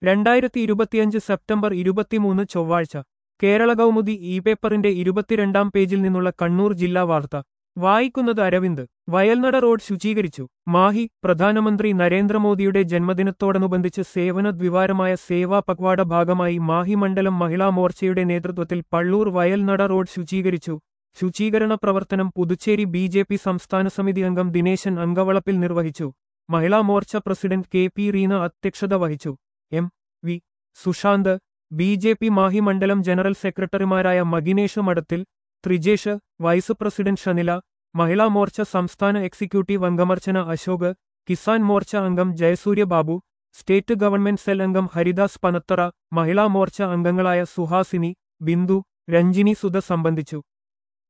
രണ്ടായിരത്തി ഇരുപത്തിയഞ്ച് സെപ്റ്റംബർ ഇരുപത്തിമൂന്ന് ചൊവ്വാഴ്ച കേരള കൗമുദി ഇ പേപ്പറിന്റെ ഇരുപത്തിരണ്ടാം പേജിൽ നിന്നുള്ള കണ്ണൂർ ജില്ലാ വാർത്ത വായിക്കുന്നത് അരവിന്ദ് വയൽനട റോഡ് ശുചീകരിച്ചു മാഹി പ്രധാനമന്ത്രി നരേന്ദ്രമോദിയുടെ ജന്മദിനത്തോടനുബന്ധിച്ച് സേവന ദ്വിവാരമായ സേവാ പക്വാട ഭാഗമായി മാഹി മണ്ഡലം മഹിളാ മോർച്ചയുടെ നേതൃത്വത്തിൽ പള്ളൂർ വയൽനട റോഡ് ശുചീകരിച്ചു ശുചീകരണ പ്രവർത്തനം പുതുച്ചേരി ബി ജെ പി സംസ്ഥാന സമിതി അംഗം ദിനേശൻ അങ്കവളപ്പിൽ നിർവഹിച്ചു Mahila Morcha president K P Reena അധ്യക്ഷത വഹിച്ചു M V Sushanth B J P Mahe മണ്ഡലം ജനറൽ സെക്രട്ടറിമാരായ മഗിനേഷ് മഠത്തിൽ ത്രിജേഷ് വൈസ് പ്രസിഡന്റ് ഷനില മഹിളാ മോർച്ച സംസ്ഥാന എക്സിക്യൂട്ടീവ് അംഗമർച്ചന അശോക് കിസാൻ മോർച്ച അംഗം Jayasurya Babu state government cell അംഗം ഹരിദാസ് പനത്തറ മഹിളാ മോർച്ച അംഗങ്ങളായ സുഹാസിനി ബിന്ദു രഞ്ജിനി സുധ സംബന്ധിച്ചു